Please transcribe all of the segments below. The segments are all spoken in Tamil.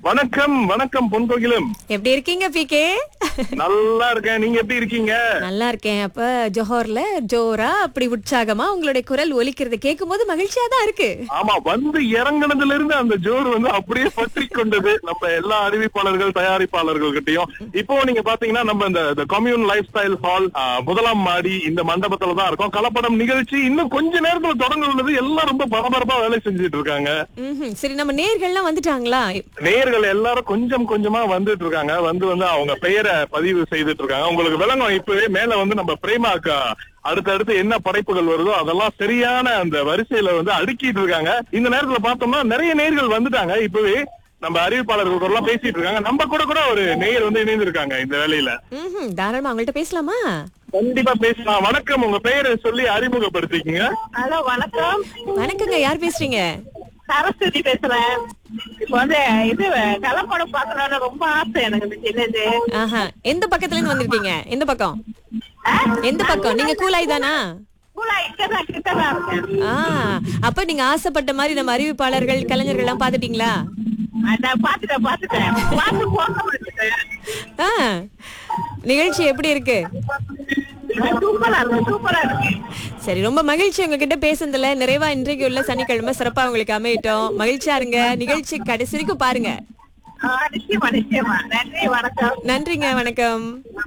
வணக்கம் வணக்கம் பொன்கோகிலம் எப்படி இருக்கீங்க பிகே நல்லா இருக்கேன் நீங்க எப்படி இருக்கீங்க நல்லா இருக்கேன் அப்ப ஜோஹர்ல ஜோரா அப்படி உற்சாகமா உங்களுடைய குரல் ஒலிக்கிறது கேட்கும் போது மகிழ்ச்சியா தான் இருக்கு ஆமா வந்து இறங்குனதுல இருந்து அந்த ஜோர் வந்து அப்படியே பற்றி கொண்டது நம்ம எல்லா அறிவிப்பாளர்கள் தயாரிப்பாளர்கள் கிட்டயும் இப்போ நீங்க பாத்தீங்கன்னா நம்ம இந்த கம்யூன் லைஃப் ஸ்டைல் ஹால் முதலாம் மாடி இந்த மண்டபத்துல தான் இருக்கோம் கலப்படம் நிகழ்ச்சி இன்னும் கொஞ்ச நேரத்துல தொடங்க உள்ளது எல்லாம் ரொம்ப பரபரப்பா வேலை செஞ்சுட்டு இருக்காங்க ம்ஹும். சரி நம்ம நேர்கள்லாம் வந்துட்டாங்களா நேர்கள் எல்லாரும் கொஞ்சம் கொஞ்சமா வந்துட்டு இருக்காங்க வந்து வந்து அவங்க பெயரை பதிவு செய்துட்டு இருக்காங்க உங்களுக்கு விளங்கும் இப்பவே மேல வந்து நம்ம பிரேமாக்கா அடுத்தடுத்து என்ன படைப்புகள் வருதோ அதெல்லாம் சரியான அந்த வரிசையில வந்து அடுக்கிட்டு இருக்காங்க இந்த நேரத்துல பார்த்தோம்னா நிறைய நேர்கள் வந்துட்டாங்க இப்பவே நம்ம அறிவிப்பாளர்கள் எல்லாம் பேசிட்டு இருக்காங்க நம்ம கூட கூட ஒரு நேயர் வந்து இணைந்திருக்காங்க இந்த வேலையில ம்ஹும். தாராளமா அவங்கள்ட்ட பேசலாமா கண்டிப்பா பேசலாம் வணக்கம் உங்க பெயரை சொல்லி அறிமுகப்படுத்திக்கங்க ஹலோ வணக்கம் வணக்கங்க யார் பேசுறீங்க சரஸ்வதி பேசுறேன் இப்ப வந்து இது கலப்படம் பாக்கணும்னு ரொம்ப ஆசை எனக்கு இந்த சின்னது ஆஹா எந்த பக்கத்துல இருந்து வந்திருக்கீங்க எந்த பக்கம் எந்த பக்கம் நீங்க கூலாய் தானா பூலா இங்கதான் கிட்டதான் இருக்கேன் ஆ அப்ப நீங்க ஆசைப்பட்ட மாதிரி நம்ம அறிவிப்பாளர்கள் கலைஞர்கள் எல்லாம் பாத்துட்டீங்களா அதான் பாத்துட்டேன் பாத்துட்டேன் பாத்து போக மாட்டேன் ஆ நிகழ்ச்சி எப்படி இருக்கு சூப்பரா இருக்கு சூப்பரா இருக்கு சரி ரொம்ப மகிழ்ச்சி உங்ககிட்ட பேசுனதுல நிறைவா இன்றைக்கு உள்ள சனிக்கிழமை சிறப்பா உங்களுக்கு அமையட்டும் மகிழ்ச்சியா இருங்க நிகழ்ச்சி கடைசி வரைக்கும் பாருங்க ஆ, நிச்சயமா நிச்சயமா நன்றி வணக்கம் நன்றிங்க வணக்கம்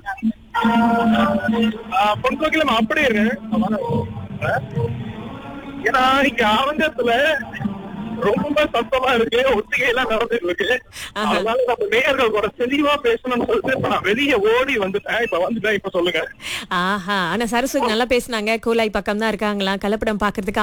பொன்கோகிலம் அப்படியே இருங்க ஏன்னா இங்க ஆவங்கத்துல ரொம்ப சத்தமா இருக்கு ஒத்திகை எல்லாம் நடந்துட்டு இருக்கு ஆஹா. அதனால நம்ம நேயர்கள் கூட தெளிவா பேசணும்னு சொல்லிட்டு இப்ப நான் வெளியே ஓடி வந்துட்டேன் இப்ப வந்துட்டேன் இப்ப சொல்லுங்க ஆஹா ஆனா சரஸ்வதி நல்லா பேசுனாங்க கூலாய் பக்கம் தான் இருக்காங்களாம் கலப்படம் பாக்குறதுக்கு